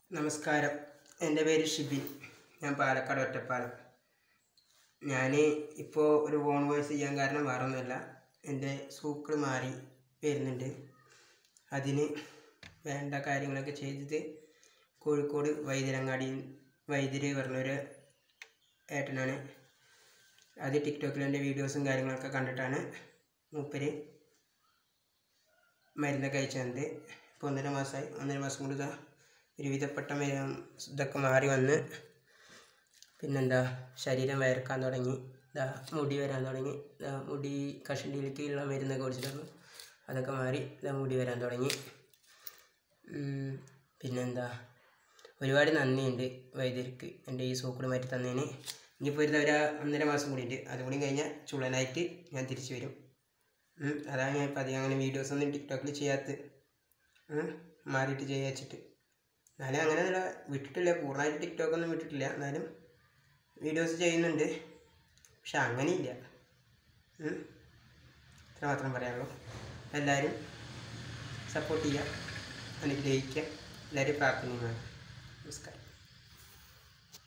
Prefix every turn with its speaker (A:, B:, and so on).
A: നമസ്കാരം എൻ്റെ പേര് ഷിബിൻ ഞാൻ പാലക്കാട് ഒറ്റപ്പാലം ഞാൻ ഇപ്പോൾ ഒരു ഫോൺ വോയിസ് ചെയ്യാൻ കാരണം വേറൊന്നുമല്ല എൻ്റെ സൂക്കൾ മാറി വരുന്നുണ്ട് അതിന് വേണ്ട കാര്യങ്ങളൊക്കെ ചെയ്തത് കോഴിക്കോട് വൈദ്യരങ്ങാടി വൈദ്യര് പറഞ്ഞൊരു ഏട്ടനാണ് അത് ടിക്ടോക്കിൽ എൻ്റെ വീഡിയോസും കാര്യങ്ങളൊക്കെ കണ്ടിട്ടാണ് മൂപ്പര് മരുന്നൊക്കെ അയച്ചു തന്നത് ഇപ്പോൾ ഒന്നര മാസമായി ഒന്നര മാസം കൊണ്ട് ഇതാ ഒരുവിധപ്പെട്ട മരുന്ന് ഇതൊക്കെ മാറി വന്ന് പിന്നെന്താ ശരീരം വയർക്കാൻ തുടങ്ങി ഇതാ മുടി വരാൻ തുടങ്ങി ഇതാ മുടി കഷണ്ടിയിലേക്കുള്ള മരുന്നൊക്കെ കുടിച്ചിട്ടായിരുന്നു അതൊക്കെ മാറി ഇതാ മുടി വരാൻ തുടങ്ങി ഉം, പിന്നെന്താ ഒരുപാട് നന്ദിയുണ്ട് വൈദ്യർക്ക് എൻ്റെ ഈ സൂക്കട് മാറ്റി തന്നതിന് ഇനിയിപ്പോൾ ഒരു ഒരു ഒന്നര മാസം കൂടി ഉണ്ട് അതും കൂടി കഴിഞ്ഞാൽ ചുള്ളനായിട്ട് ഞാൻ തിരിച്ചു വരും ഉം, അതാണ് ഞാൻ ഇപ്പം അധികം അങ്ങനെ വീഡിയോസ് ഒന്നും ടിക്ടോക്കിൽ ചെയ്യാത്തത് ഉം, മാറിയിട്ട് ചെയ്യാ വെച്ചിട്ട് എന്നാലും അങ്ങനെ അല്ല വിട്ടിട്ടില്ല പൂർണ്ണമായിട്ട് ടിക്ടോക്ക് ഒന്നും വിട്ടിട്ടില്ല എന്നാലും വീഡിയോസ് ചെയ്യുന്നുണ്ട് പക്ഷെ അങ്ങനെയില്ല ഉം. ഇത്ര മാത്രം പറയാനുള്ളൂ എല്ലാവരും സപ്പോർട്ട് ചെയ്യുക അനുഗ്രഹിക്കുക എല്ലാവരും പ്രാർത്ഥനയുമാണ് നമസ്കാരം